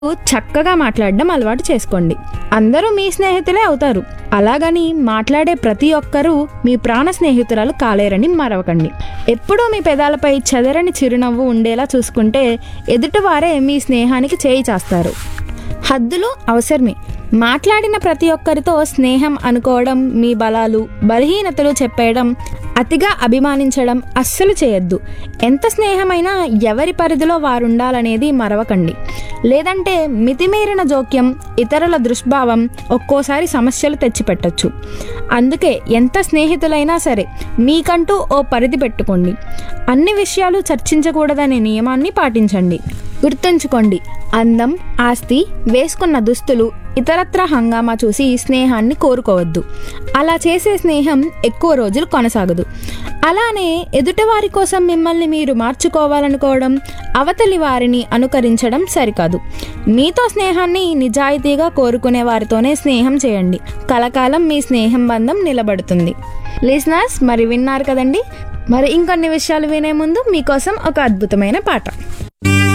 చక్కగా మాట్లాడడం అలవాటు చేసుకోండి అందరూ మీ స్నేహితులే అవుతారు అలాగని మాట్లాడే ప్రతి ఒక్కరూ మీ ప్రాణ స్నేహితురాలు కాలేరని మరవకండి ఎప్పుడూ మీ పెదాలపై చెదరని చిరునవ్వు ఉండేలా చూసుకుంటే ఎదుటివారే మీ స్నేహానికి చేయి చేస్తారు హద్దులు అవసరమే మాట్లాడిన ప్రతి ఒక్కరితో స్నేహం అనుకోవడం మీ బలాలు బలహీనతలు చెప్పేయడం అతిగా అభిమానించడం అస్సలు చేయొద్దు ఎంత స్నేహమైనా ఎవరి పరిధిలో వారు ఉండాలనేది మరవకండి లేదంటే మితిమీరిన జోక్యం ఇతరుల దుష్భావం ఒక్కోసారి సమస్యలు తెచ్చిపెట్టచ్చు అందుకే ఎంత స్నేహితులైనా సరే మీకంటూ ఓ పరిధి పెట్టుకోండి అన్ని విషయాలు చర్చించకూడదనే నియమాన్ని పాటించండి గుర్తుంచుకోండి అందం ఆస్తి వేసుకున్న దుస్తులు ఇతరత్ర హంగామా చూసి స్నేహాన్ని కోరుకోవద్దు అలా చేసే స్నేహం ఎక్కువ రోజులు కొనసాగదు అలానే ఎదుటివారి కోసం మిమ్మల్ని మీరు మార్చుకోవాలనుకోవడం అవతలి వారిని అనుకరించడం సరికాదు మీతో స్నేహాన్ని నిజాయితీగా కోరుకునే వారితోనే స్నేహం చేయండి కలకాలం మీ స్నేహం బంధం నిలబడుతుంది లిసనర్స్ మరి విన్నారు కదండి మరి ఇంకొన్ని విషయాలు వినే ముందు మీకోసం ఒక అద్భుతమైన పాట